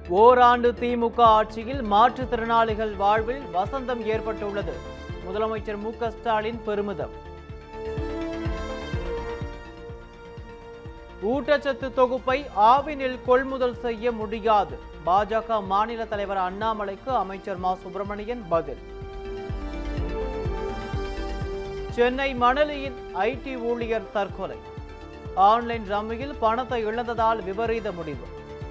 ஓராண்டு திமுக ஆட்சியில் மாற்றுத்திறனாளிகள் வாழ்வில் வசந்தம் ஏற்பட்டுள்ளது முதலமைச்சர் மு க ஸ்டாலின் பெருமிதம் ஊட்டச்சத்து தொகுப்பை ஆவினில் கொள்முதல் செய்ய முடியாது பாஜக மாநில தலைவர் அண்ணாமலைக்கு அமைச்சர் மா சுப்பிரமணியன் பதில் சென்னை மணலியின் ஐடி ஊழியர் தற்கொலை ஆன்லைன் ரம்மியில் பணத்தை இழந்ததால் விபரீத முடிவு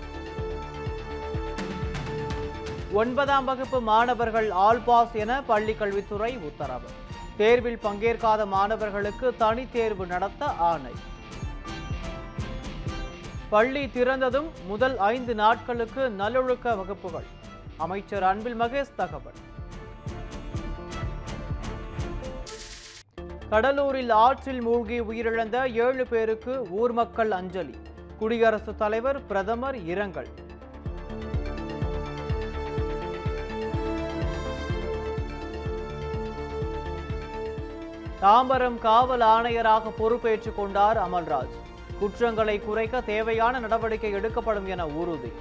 ஒன்பதாம் வகுப்பு மாணவர்கள் ஆல் பாஸ் என பள்ளிக் கல்வித்துறை உத்தரவு தேர்வில் பங்கேற்காத மாணவர்களுக்கு தனி தேர்வு நடத்த ஆணை பள்ளி திறந்ததும் முதல் ஐந்து நாட்களுக்கு நல்லொழுக்க வகுப்புகள் அமைச்சர் அன்பில் மகேஷ் தகவல் கடலூரில் ஆற்றில் மூழ்கி உயிரிழந்த ஏழு பேருக்கு ஊர் மக்கள் அஞ்சலி குடியரசுத் தலைவர் பிரதமர் இரங்கல் தாம்பரம் காவல் ஆணையராக பொறுப்பேற்றுக் கொண்டார் அமல்ராஜ் குற்றங்களை குறைக்க தேவையான நடவடிக்கை எடுக்கப்படும் என உறுதி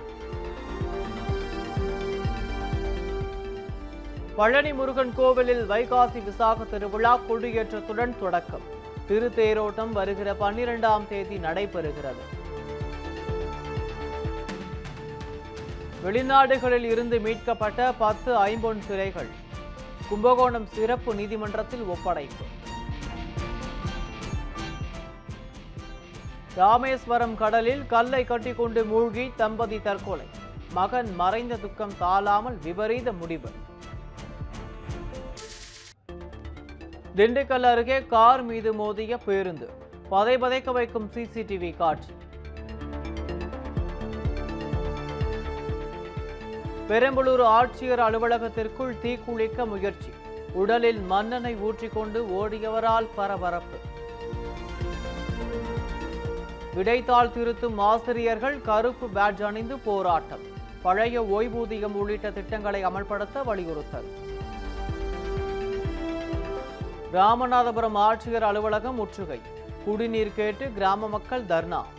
பழனி முருகன் கோவிலில் வைகாசி விசாக திருவிழா கொடியேற்றத்துடன் தொடக்கம் திருத்தேரோட்டம் வருகிற பன்னிரெண்டாம் தேதி நடைபெறுகிறது வெளிநாடுகளில் இருந்து மீட்கப்பட்ட பத்து ஐம்பொன் சிலைகள் கும்பகோணம் சிறப்பு நீதிமன்றத்தில் ஒப்படைப்பு ராமேஸ்வரம் கடலில் கல்லை கட்டிக்கொண்டு மூழ்கி தம்பதி தற்கொலை மகன் மறைந்த துக்கம் தாளாமல் விபரீத முடிவு திண்டுக்கல் அருகே கார் மீது மோதிய பேருந்து பதை பதைக்க வைக்கும் சிசிடிவி காட்சி பெரம்பலூர் ஆட்சியர் அலுவலகத்திற்குள் தீக்குளிக்க முயற்சி உடலில் மண்ணெண்ணை ஊற்றிக்கொண்டு ஓடியவரால் பரபரப்பு விடைத்தாள் திருத்தும் ஆசிரியர்கள் கருப்பு பேட்ஜ் அணிந்து போராட்டம் பழைய ஓய்வூதியம் உள்ளிட்ட திட்டங்களை அமல்படுத்த வலியுறுத்தல் ராமநாதபுரம் ஆட்சியர் அலுவலகம் முற்றுகை குடிநீர் கேட்டு கிராம மக்கள் தர்ணா